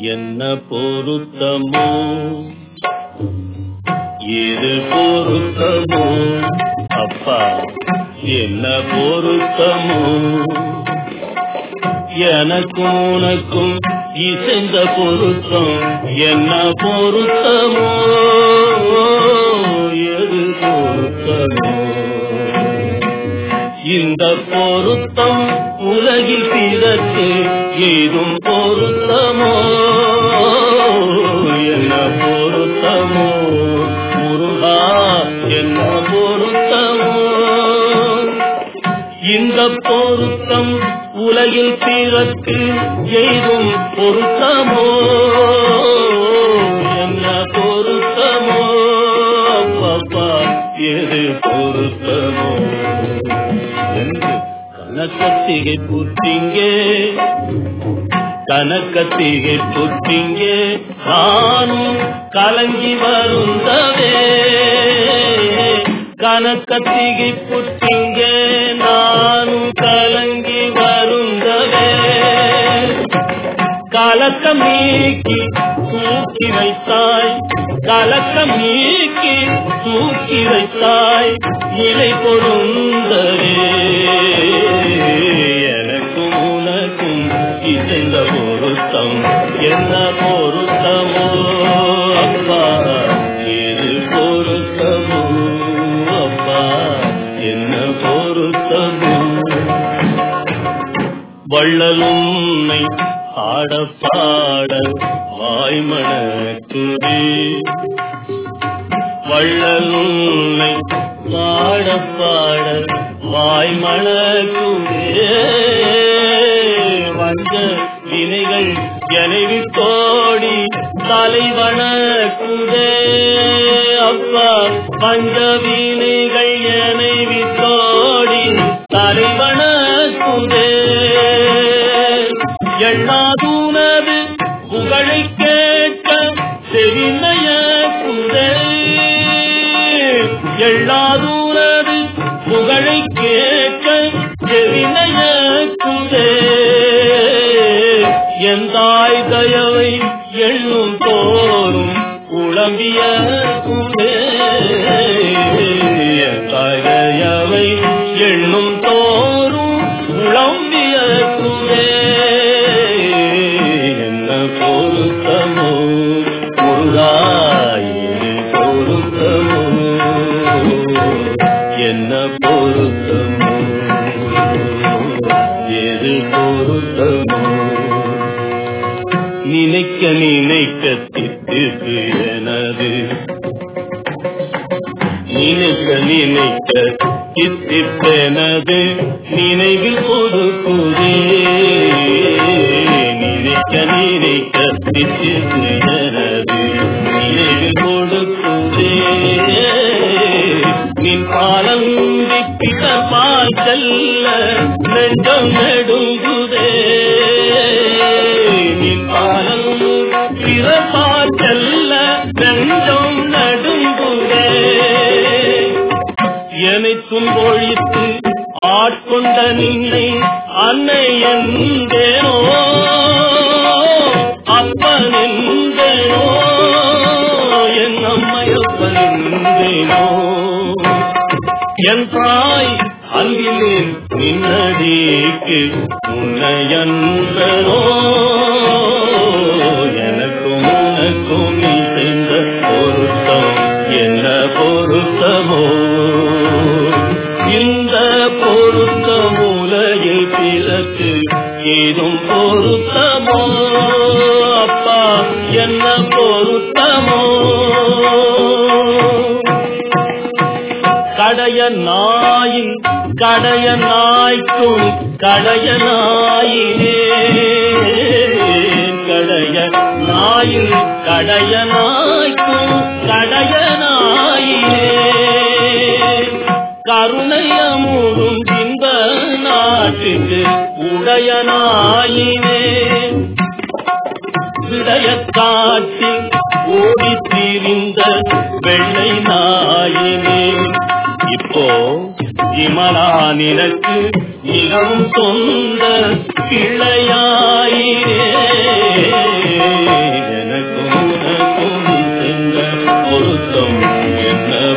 என்ன பொருத்தமோ எது பொருத்தமோ அப்பா என்ன பொருத்தமோ எனக்கும் உனக்கும் இசைந்த பொருத்தம் என்ன பொருத்தமோ எது பொருத்தமோ இந்த பொருத்தம் உலகில் பிறக்கு ஏதும் பொருத்தமோ என்ன பொருத்தமோ முருகா என்ன பொருத்தமோ இந்த பொருத்தம் உலகில் பிறக்கு ஏதும் பொருத்தமோ என்ன பொருத்தமோ பாப்பா எது பொருத்தமோ என்று கனக்கத்திகை புத்திங்கே கனக்கத்திகை புத்திங்கே நானும் கலங்கி வருந்தவே கனக்கத்திகை புத்திங்கே நானும் கலங்கி வருந்தவே கலக்கம் நீக்கி தூக்கி வைத்தாய் கலக்கம் நீக்கி தூக்கி வைத்தாய் நிலை பொருந்தவே எனக்கும் உனக்கும் இசைந்த பொருத்தம் என்ன பொருத்தமோ அப்பா எது பொருத்தமோ அப்பா என்ன பொருத்தமோ வள்ளலும்மை ஆட பாட வாய்மணக்குதே வள்ளலும்மை பாட பாட வாய்மணக்குதே வந்த வினைகள் எனவே கோடி தலைவணக்குதே அப்பா பஞ்ச வினைகள் எனவே கோடி தலைவணக்குதே எண்ணாதூனது புகழை கேட்க செவினைய குதே எண்ணாதூனது புகழை கேட்க செவினைய குதே எந்தாய் தயவை எண்ணும் தோறும் உளம்பிய குதே எந்தாய் தயவை எண்ணும் தோறும் உளம்பிய குதே என்ன பொருத்தமோ முருகாயே பொருத்தமோ என்ன பொருத்தமோ எது பொருத்தமோ நினைக்க நினைக்க திட்டு எனது நினைக்க நினைக்க தித்திப்பெனது நினைவில் கொடுக்குதே நினைக்க நினைக்க தித்திப்பு எனது நினைவில் கொடுக்குதே நின் பாலந்தி பிறப்பால் செல்ல நெஞ்சம் நடுங்குதே நின் பாலம் பிறப்பால் செல்ல நெஞ்சம் நடுங்குதே எனைத்தும் ஒழித்து ஆட்கொண்ட நின்னை அன்னை என்றேனோ அப்பன் என்றேனோ என் அம்மையப்பன் என்றேனோ என் தாய் அன்பிலேன் நின்னடிக்கு உன்னையன்றனோ எனக்கும் உனக்கும் நீ செய்த பொருத்தம் என்ன பொருத்தமோ இந்த பொருத்த மூலையில் பிறகு ஏதும் பொருத்தமோ அப்பா என்ன பொருத்தமோ கடைய நாயின் கடைய நாய்க்கும் கடைய நாயினே கடைய நாயின் கடைய நாய்க்கும் கடைய நாயினே கருணையமுடும் இந்த நாட்டுக்கு உடைய நாயினே விடைய காட்டி ஓடி திரிந்த வெள்ளை நாயினே இப்போ இமலா நினக்கு மிகவும் சொந்த பிள்ளையாயினே துன்பம் என்ன